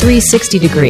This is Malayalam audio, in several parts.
360 degree.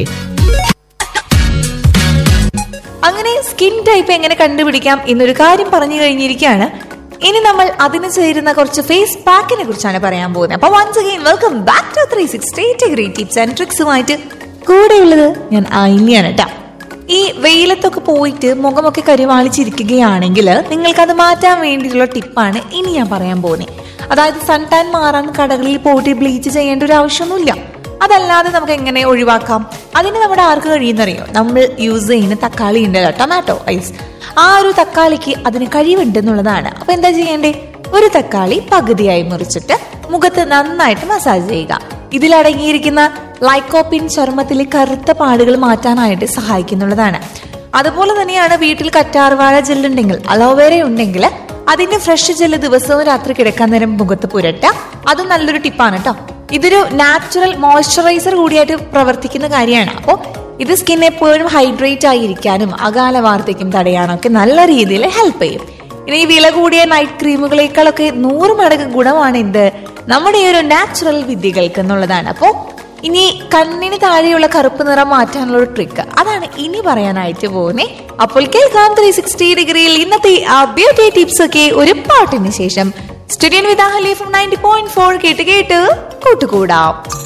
അങ്ങനെ സ്കിൻ ടൈപ്പ് എങ്ങനെ കണ്ടുപിടിക്കാം എന്നൊരു കാര്യം പറഞ്ഞു കഴിഞ്ഞിരിക്കുകയാണ് ഇനി നമ്മൾ അതിന് ചേരുന്ന കുറച്ച് ഫേസ് പാക്കിനെ കുറിച്ചാണ് പറയാൻ പോകുന്നത് അപ്പൊ once again welcome back to three sixty degree tips and ട്രിക്സുമായിട്ട് കൂടെയുള്ളത് ഞാൻ ഐലിയാണ് കേട്ടോ ഈ വെയിലത്തൊക്കെ പോയിട്ട് മുഖമൊക്കെ കരിവാളിച്ചിരിക്കുകയാണെങ്കിൽ നിങ്ങൾക്കത് മാറ്റാൻ വേണ്ടിയിട്ടുള്ള ടിപ്പാണ് ഇനി ഞാൻ പറയാൻ പോകുന്നത് അതായത് സൺ ടാൻ മാറാൻ കടകളിൽ പോയിട്ട് ബ്ലീച്ച് ചെയ്യേണ്ട ഒരു ആവശ്യമൊന്നുമില്ല അതല്ലാതെ നമുക്ക് എങ്ങനെ ഒഴിവാക്കാം അതിന് നമ്മുടെ ആർക്ക് കഴിയുന്നറിയോ നമ്മൾ യൂസ് ചെയ്യുന്ന തക്കാളി ഉണ്ടല്ലോ ടൊമാറ്റോ ഐസ് ആ ഒരു തക്കാളിക്ക് അതിന് കഴിവുണ്ട് എന്നുള്ളതാണ് അപ്പൊ എന്താ ചെയ്യേണ്ടേ ഒരു തക്കാളി പകുതിയായി മുറിച്ചിട്ട് മുഖത്ത് നന്നായിട്ട് മസാജ് ചെയ്യുക ഇതിലടങ്ങിയിരിക്കുന്ന ലൈക്കോപ്പിൻ ചർമ്മത്തിലെ കറുത്ത പാടുകൾ മാറ്റാനായിട്ട് സഹായിക്കുന്നുള്ളതാണ് അതുപോലെ തന്നെയാണ് വീട്ടിൽ കറ്റാർവാഴ ജെല്ലുണ്ടെങ്കിൽ അലോവേര ഉണ്ടെങ്കിൽ അതിന്റെ ഫ്രഷ് ജെല്ല് ദിവസവും രാത്രി കിടക്കാൻ നേരം മുഖത്ത് പുരട്ടുക അത് നല്ലൊരു ടിപ്പാണ് കേട്ടോ ഇതൊരു നാച്ചുറൽ മോയ്സ്ചറൈസർ കൂടിയായിട്ട് പ്രവർത്തിക്കുന്ന കാര്യമാണ് അപ്പോൾ ഇത് സ്കിൻ എപ്പോഴും ഹൈഡ്രേറ്റ് ആയിരിക്കാനും അകാല വാർദ്ധക്യം തടയാനും ഒക്കെ നല്ല രീതിയിൽ ഹെൽപ്പ് ചെയ്യും ഇനി ഈ വില കൂടിയ നൈറ്റ് ക്രീമുകളേക്കാളൊക്കെ നൂറ് മടങ്ങ് ഗുണമാണ് എന്ത് നമ്മുടെ ഈ ഒരു നാച്ചുറൽ വിദ്യകൾക്ക് എന്നുള്ളതാണ് അപ്പോൾ ഇനി കണ്ണിന് താഴെയുള്ള കറുപ്പ് നിറം മാറ്റാനുള്ള ഒരു ട്രിക്ക് അതാണ് ഇനി പറയാനായിട്ട് പോകുന്നേ അപ്പോൾ കേൾക്കാം ത്രീ സിക്സ്റ്റി ഡിഗ്രിയിൽ ഇന്നത്തെ ആ ബ്യൂട്ടി ടിപ്സ് ഒക്കെ ഒരു പാട്ടിന് ശേഷം സ്റ്റുഡിയൻ with Haleef ninety point four കേട്ട് കേട്ട് കൂട്ടുകൂടാം